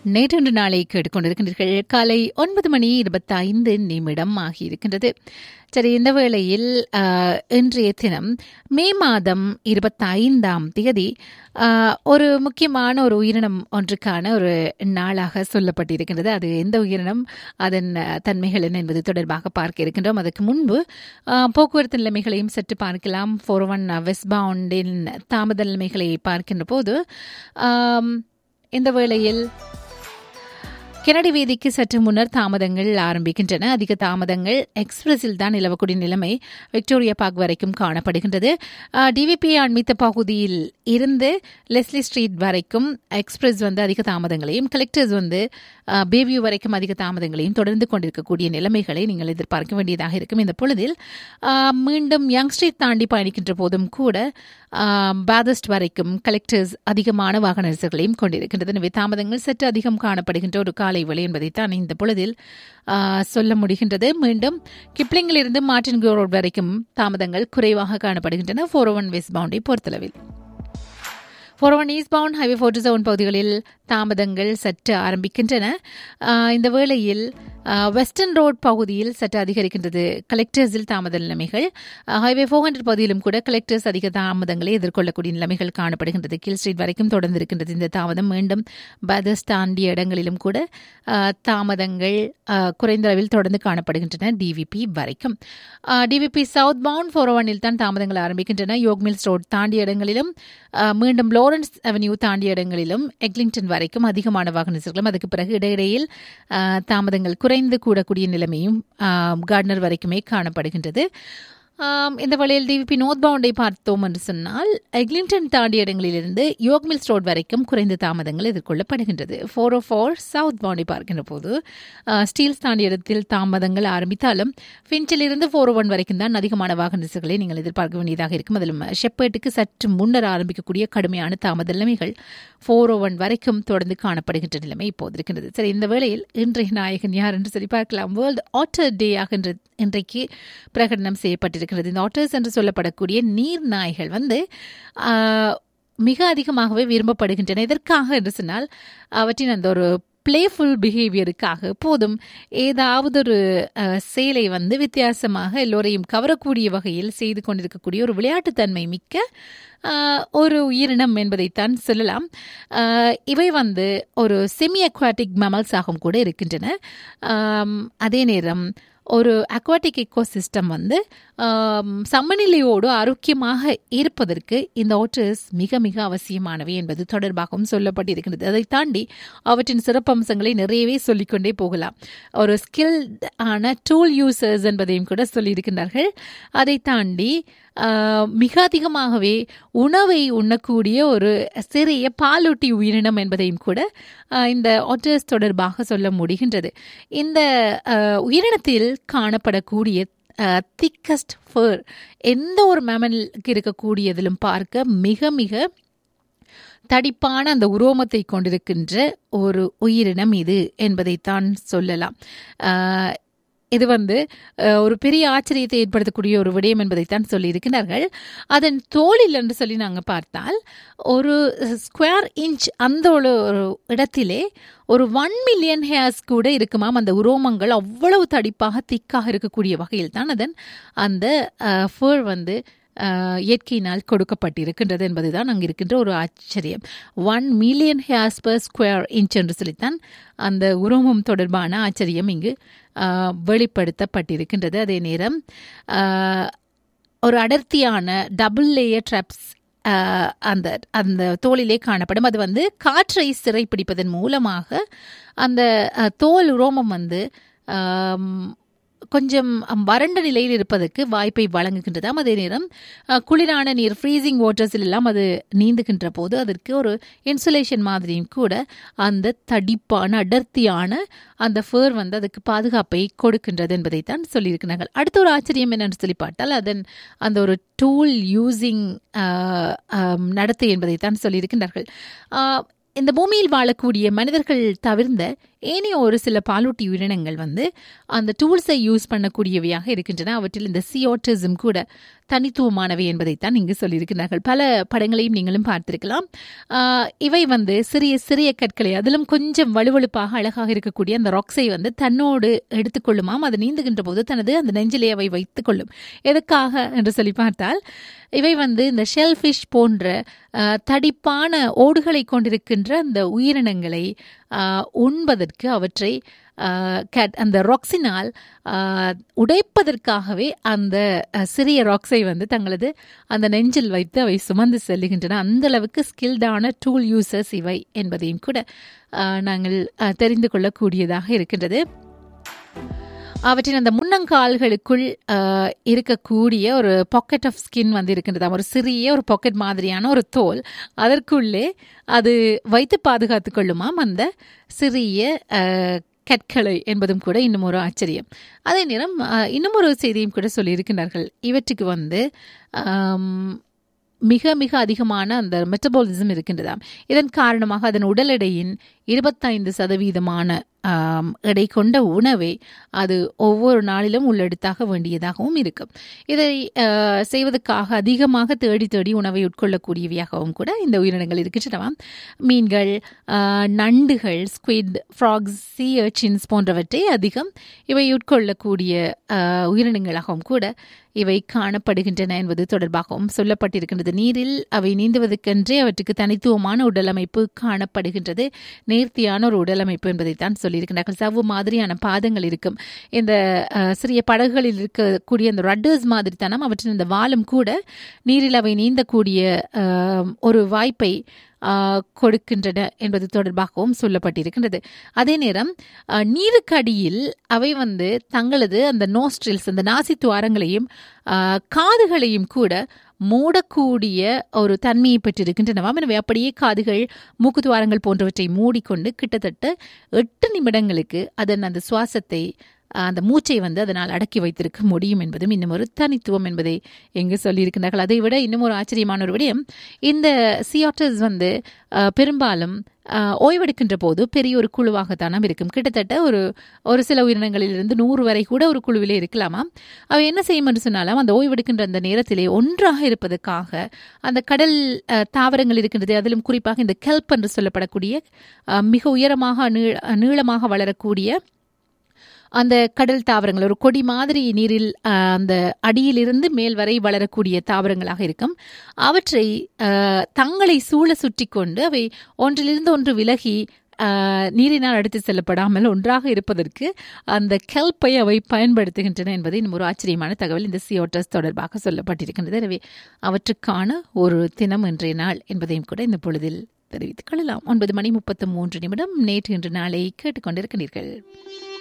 நேற்றென்று நாளை கேட்டுக்கொண்டிருக்கின்றீர்கள் காலை ஒன்பது மணி இருபத்தைந்து நிமிடம் ஆகியிருக்கின்றது சரி இந்த வேளையில் ஆஹ், இன்றைய தினம் மே மாதம் இருபத்தைந்தாம் தேதி ஆஹ், ஒரு முக்கியமான ஒரு உயிரினம் ஒன்றுக்கான ஒரு நாளாக சொல்லப்பட்டிருக்கின்றது அது எந்த உயிரினம் அதன் அஹ், தன்மைகள் என்ன என்பது தொடர்பாக பார்க்க இருக்கின்றோம் அதற்கு முன்பு ஆஹ், போக்குவரத்து நிலைமைகளையும் சற்று பார்க்கலாம் ஃபோர் ஒன் வெஸ்ட் பவுண்டின் தாமத நிலைமைகளை பார்க்கின்ற போது ஆம், இந்த வேளையில் கெனடி வீதிக்கு சற்று முன்னர் தாமதங்கள் ஆரம்பிக்கின்றன அதிக தாமதங்கள் எக்ஸ்பிரஸில் தான் நிலவக்கூடிய நிலைமை விக்டோரியா பார்க் வரைக்கும் காணப்படுகின்றது டிவிபி அண்மித்த பகுதியில் இருந்து லெஸ்லி ஸ்ட்ரீட் வரைக்கும் எக்ஸ்பிரஸ் வந்து அதிக தாமதங்களையும் கலெக்டர்ஸ் வந்து பேவியூ வரைக்கும் அதிக தாமதங்களையும் தொடர்ந்து கொண்டிருக்கக்கூடிய நிலைமைகளை நீங்கள் எதிர்பார்க்க வேண்டியதாக இருக்கும் இந்த பொழுதில் ஆஹ், மீண்டும் யங் ஸ்ட்ரீட் தாண்டி பயணிக்கின்ற போதும் கூட பாதஸ்ட் வரைக்கும் கலெக்டர்ஸ் அதிகமான வாகன நெரிசல்களையும் கொண்டிருக்கின்றது எனவே தாமதங்கள் சற்று அதிகம் காணப்படுகின்ற ஒரு காலை வேலை என்பதைத்தான் இந்த பொழுதில் ஆஹ், சொல்ல முடிகின்றது மீண்டும் கிப்ளிங்கிலிருந்து மார்டின் ரோட் வரைக்கும் தாமதங்கள் குறைவாக காணப்படுகின்றன ஃபோர் ஒன் வெஸ்ட் பவுண்டை பொறுத்தளவில் four one east bound highway forty seven பகுதிகளில் தாமதங்கள் சற்று ஆரம்பிக்கின்றன ஆஹ் இந்த வேளையில் ஆஹ் வெஸ்டர்ன் ரோட் பகுதியில் சற்று அதிகரிக்கின்றது கலெக்டர்ஸில் தாமத நிலைமைகள் ஆஹ் ஹைவே ஃபோர் ஹண்ட்ரட் பகுதியிலும் கூட கலெக்டர்ஸ் அதிக தாமதங்களை எதிர்கொள்ளக்கூடிய நிலைமைகள் காணப்படுகின்றது கீழ் ஸ்ட்ரீட் வரைக்கும் தொடர்ந்து இருக்கின்றது இந்த தாமதம் மீண்டும் பதஸ் தாண்டிய இடங்களிலும் கூட ஆஹ் தாமதங்கள் ஆஹ் குறைந்த அளவில் தொடர்ந்து காணப்படுகின்றன டிவிபி வரைக்கும் டிவிபி சவுத் பவுண்ட் ஃபோர் ஒனில் தான் தாமதங்கள் ஆரம்பிக்கின்றன யோக் மில்ஸ் ரோட் தாண்டிய இடங்களிலும் ஆஹ் மீண்டும் லாரன்ஸ் அவென்யூ தாண்டிய இடங்களிலும் எக்லிங்டன் வரைக்கும் அதிகமான வாகன நெரிசல்களும் அதுக்கு பிறகு இடையிடையில் ஆஹ் தாமதங்கள் குறைந்து கூடக்கூடிய நிலைமையும் ஆஹ் கார்டனர் வரைக்குமே காணப்படுகின்றது ஆம், இந்த வழியில் டிவிபி நோர்த் பவுண்டை பார்த்தோம் என்று சொன்னால் எக்லிங்டன் தாண்டிய இடங்களிலிருந்து யோக் மில்ஸ் ரோட் வரைக்கும் குறைந்த தாமதங்கள் எதிர்கொள்ளப்படுகின்றது ஃபோர் ஓ ஃபோர் சவுத் பவுண்டை பார்க்கின்ற போது ஆஹ், ஸ்டீல்ஸ் தாண்டிய இடத்தில் தாமதங்கள் ஆரம்பித்தாலும் ஃபின்ச்சிலிருந்து ஃபோர் ஒன் வரைக்கும் தான் அதிகமான வாகன நெரிசல்களை நீங்கள் எதிர்பார்க்க வேண்டியதாக இருக்கும் அதிலும் ஷெப்பேட்டுக்கு சற்று முன்னர் ஆரம்பிக்கக்கூடிய கடுமையான தாமத நிலைமைகள் ஃபோர் ஓ ஒன் வரைக்கும் தொடர்ந்து காணப்படுகின்ற நிலைமை இப்போது இருக்கின்றது சரி இந்த வேளையில் இன்றைய நாயகன் யார் என்று சொல்லி பார்க்கலாம் வேர்ல்டு ஆட்டர் டே ஆகின்ற இன்றைக்கு பிரகடனம் செய்யப்பட்டிருக்கிறது இந்த ஆட்டர்ஸ் என்று சொல்லப்படக்கூடிய நீர் நாய்கள் வந்து ஆஹ், மிக அதிகமாகவே விரும்பப்படுகின்றன எதற்காக என்று சொன்னால் அவற்றின் அந்த ஒரு பிளேஃபுல் பிஹேவியருக்காக போதும் ஏதாவது ஒரு அஹ், செயலை வந்து வித்தியாசமாக எல்லோரையும் கவரக்கூடிய வகையில் செய்து கொண்டிருக்கக்கூடிய ஒரு விளையாட்டுத்தன்மை மிக்க அஹ், ஒரு உயிரினம் என்பதைத்தான் சொல்லலாம் அஹ், இவை வந்து ஒரு செமி அக்வாட்டிக் மெமல்ஸாகவும் கூட இருக்கின்றன ஆம், அதே நேரம் ஒரு அக்வாட்டிக் எக்கோசிஸ்டம் வந்து ஆம், சமநிலையோடு ஆரோக்கியமாக இருப்பதற்கு இந்த ஓட்டர்ஸ் மிக மிக அவசியமானவை என்பது தொடர்பாகவும் சொல்லப்பட்டிருக்கின்றது அதை தாண்டி அவற்றின் சிறப்பம்சங்களை நிறையவே சொல்லிக்கொண்டே போகலாம் ஒரு ஸ்கில் ஆன டூல் யூசர்ஸ் என்பதையும் கூட சொல்லியிருக்கின்றார்கள் அதை தாண்டி ஆஹ், மிக அதிகமாகவே உணவை உண்ணக்கூடிய ஒரு சிறிய பாலூட்டி உயிரினம் என்பதையும் கூட ஆஹ், இந்த ஒட்டர்ஸ் தொடர்பாக சொல்ல முடிகின்றது இந்த ஆஹ், உயிரினத்தில் காணப்படக்கூடிய திக்கஸ்ட் ஃபர் எந்த ஒரு மேமலுக்கு இருக்கக்கூடியதிலும் பார்க்க மிக மிக தடிப்பான அந்த உரோமத்தை கொண்டிருக்கின்ற ஒரு உயிரினம் இது என்பதைத்தான் சொல்லலாம் ஆஹ், இது வந்து அஹ், ஒரு பெரிய ஆச்சரியத்தை ஏற்படுத்தக்கூடிய ஒரு விடயம் என்பதைத்தான் சொல்லியிருக்கிறார்கள் அதன் தோலில் என்று சொல்லி நாங்கள் பார்த்தால் ஒரு ஸ்கொயர் இன்ச் அந்த ஒரு ஒரு இடத்திலே ஒரு ஒன் மில்லியன் ஹேர்ஸ் கூட இருக்குமாம் அந்த உரோமங்கள் அவ்வளவு தடிப்பாக திக்காக இருக்கக்கூடிய வகையில் தான் அதன் அந்த ஃபர் வந்து அஹ், இயற்கையினால் கொடுக்கப்பட்டிருக்கின்றது என்பதுதான் அங்கு இருக்கின்ற ஒரு ஆச்சரியம் one million hairs per square inch என்று சொல்லித்தான் அந்த உரோமம் தொடர்பான ஆச்சரியம் இங்கு அஹ், வெளிப்படுத்தப்பட்டிருக்கின்றது அதே நேரம் அஹ், ஒரு அடர்த்தியான டபுள் லேயர் ட்ராப்ஸ் அந்த அந்த தோலிலே காணப்படும் அது வந்து காற்றை சிறைப்பிடிப்பதன் மூலமாக அந்த அஹ், தோல் உரோமம் வந்து ஆம், கொஞ்சம் வறண்ட நிலையில் இருப்பதற்கு வாய்ப்பை வழங்குகின்றதாம் அதே நேரம் அஹ், குளிரான நீர் ஃப்ரீசிங் வாட்டர்ஸில் எல்லாம் அது நீந்துகின்ற போது அதற்கு ஒரு இன்சுலேஷன் மாதிரியும் கூட அந்த தடிப்பான அடர்த்தியான அந்த ஃபேர் வந்து அதுக்கு பாதுகாப்பை கொடுக்கின்றது என்பதைத்தான் சொல்லியிருக்கிறார்கள் அடுத்த ஒரு ஆச்சரியம் என்னன்னு சொல்லி பார்த்தால் அதன் அந்த ஒரு டூல் யூசிங் நடத்தை என்பதைத்தான் சொல்லியிருக்கின்றார்கள் ஆஹ், இந்த பூமியில் வாழக்கூடிய மனிதர்கள் தவிர்ந்த ஏனைய ஒரு சில பாலூட்டி உயிரினங்கள் வந்து அந்த டூல்ஸை யூஸ் பண்ணக்கூடியவையாக இருக்கின்றன அவற்றில் இந்த சியோட்டிசம் கூட தனித்துவமானவை என்பதைத்தான் இங்கு சொல்லியிருக்கிறார்கள் பல படங்களையும் நீங்களும் பார்த்திருக்கலாம் ஆஹ் இவை வந்து சிறிய சிறிய கற்களை அதிலும் கொஞ்சம் வலுவழுப்பாக அழகாக இருக்கக்கூடிய அந்த ராக்ஸை வந்து தன்னோடு எடுத்துக்கொள்ளுமாம் அது நீந்துகின்ற போது தனது அந்த நெஞ்சிலே அவை வைத்துக்கொள்ளும் எதுக்காக என்று சொல்லி பார்த்தால் இவை வந்து இந்த ஷெல்ஃபிஷ் போன்ற ஆஹ், தடிப்பான ஓடுகளை கொண்டிருக்கின்ற அந்த உயிரினங்களை ஆஹ், உண்பதற்கு அவற்றை ஆஹ், cat- அந்த ராக்ஸினால் ஆஹ், உடைப்பதற்காகவே அந்த அஹ், சிறிய ராக்ஸை வந்து தங்களது அந்த நெஞ்சில் வைத்து அவை சுமந்து செல்லுகின்றன அந்த அளவுக்கு ஸ்கில்டான டூல் யூசர்ஸ் இவை என்பதையும் கூட ஆஹ், நாங்கள் ஆஹ், தெரிந்து கொள்ளக்கூடியதாக இருக்கின்றது அவற்றின் அந்த முன்னங்கால்களுக்குள் ஆஹ், இருக்கக்கூடிய ஒரு பாக்கெட் ஆஃப் ஸ்கின் வந்து இருக்கின்றது ஒரு சிறிய ஒரு பாக்கெட் மாதிரியான ஒரு தோல் அதற்குள்ளே அது வைத்து பாதுகாத்துக் கொள்ளுமாம் அந்த சிறிய ஆஹ், கற்களை என்பதும் கூட இன்னும் ஒரு ஆச்சரியம் அதே நேரம் ஆஹ், இன்னும் ஒரு செய்தியும் கூட சொல்லியிருக்கிறார்கள் இவற்றுக்கு வந்து ஆம், மிக மிக அதிகமான அந்த மெட்டபாலிசம் இருக்கின்றதாம் இதன் காரணமாக அதன் உடல் எடையின் இருபத்தைந்து சதவீதமான ஆம், எடை கொண்ட உணவை அது ஒவ்வொரு நாளிலும் உள்ளெடுத்தாக வேண்டியதாகவும் இருக்கும் இதை ஆஹ், செய்வதற்காக அதிகமாக தேடி தேடி உணவை உட்கொள்ளக்கூடியவையாகவும் கூட இந்த உயிரினங்கள் இருக்கின்றனவாம் மீன்கள் ஆஹ், நண்டுகள் ஸ்குவிட் ஃப்ராக்ஸ் சீ அர்ச்சின்ஸ் போன்றவற்றை அதிகம் இவை உட்கொள்ளக்கூடிய ஆஹ், உயிரினங்களாகவும் கூட இவை காணப்படுகின்றன என்பது தொடர்பாகவும் சொல்லப்பட்டிருக்கின்றது நீரில் அவை நீந்துவதற்கென்றே அவற்றுக்கு தனித்துவமான உடலமைப்பு காணப்படுகின்றது நேர்த்தியான ஒரு உடலமைப்பு என்பதைத்தான் சொல்லியிருக்கிறார்கள் சவ்வு மாதிரியான பாதங்கள் இருக்கும் இந்த அஹ், சிறிய படகுகளில் இருக்கக்கூடிய அந்த ரட்டர்ஸ் மாதிரி தானம் அவற்றின் இந்த வாலும் கூட நீரில் அவை நீந்தக்கூடிய அஹ், ஒரு வாய்ப்பை ஆஹ், கொடுக்கின்றன என்பது தொடர்பாகவும் சொல்லப்பட்டிருக்கின்றது அதே நேரம் ஆஹ், நீருக்கடியில் அவை வந்து தங்களது அந்த நோஸ்ட்ரில்ஸ் அந்த நாசி துவாரங்களையும் ஆஹ், காதுகளையும் கூட மூடக்கூடிய ஒரு தன்மையை பெற்றிருக்கின்றனவாம் எனவே அப்படியே காதுகள் மூக்குத்துவாரங்கள் போன்றவற்றை மூடிக்கொண்டு கிட்டத்தட்ட எட்டு நிமிடங்களுக்கு அதன் அந்த சுவாசத்தை ஆஹ், அந்த மூச்சை வந்து அதனால் அடக்கி வைத்திருக்க முடியும் என்பதும் இன்னும் ஒரு தனித்துவம் என்பதை எங்கு சொல்லியிருக்கிறார்கள் அதை விட இன்னும் ஒரு ஆச்சரியமான ஒரு விடயம் இந்த சியாட்டர்ஸ் வந்து ஆஹ், பெரும்பாலும் ஆஹ், ஓய்வெடுக்கின்ற போது பெரிய ஒரு குழுவாகத்தானாம் இருக்கும் கிட்டத்தட்ட ஒரு ஒரு சில உயிரினங்களிலிருந்து நூறு வரை கூட ஒரு குழுவிலே இருக்கலாமா அவை என்ன செய்யும் என்று சொன்னாலும் அந்த ஓய்வெடுக்கின்ற அந்த நேரத்திலே ஒன்றாக இருப்பதற்காக அந்த கடல் ஆஹ், தாவரங்கள் இருக்கின்றது அதிலும் குறிப்பாக இந்த கெல்ப் என்று சொல்லப்படக்கூடிய ஆஹ், மிக உயரமாக நீள நீளமாக வளரக்கூடிய அந்த கடல் தாவரங்கள் ஒரு கொடி மாதிரி நீரில் ஆஹ், அந்த அடியிலிருந்து மேல் வரை வளரக்கூடிய தாவரங்களாக இருக்கும் அவற்றை ஆஹ், தங்களை சூழ சுற்றி கொண்டு அவை ஒன்றிலிருந்து ஒன்று விலகி ஆஹ், நீரினால் அடுத்து செல்லப்படாமல் ஒன்றாக இருப்பதற்கு அந்த கெல்ப்பை அவை பயன்படுத்துகின்றன என்பது இன்னும் ஒரு ஆச்சரியமான தகவல் இந்த சியோட்டஸ் தொடர்பாக சொல்லப்பட்டிருக்கின்றது எனவே அவற்றுக்கான ஒரு தினம் இன்றைய நாள் என்பதையும் கூட இந்த பொழுதில் தெரிவித்துக் கொள்ளலாம் ஒன்பது மணி முப்பத்து மூன்று நிமிடம் நேற்று இன்று நாளை கேட்டுக்கொண்டிருக்கிறீர்கள்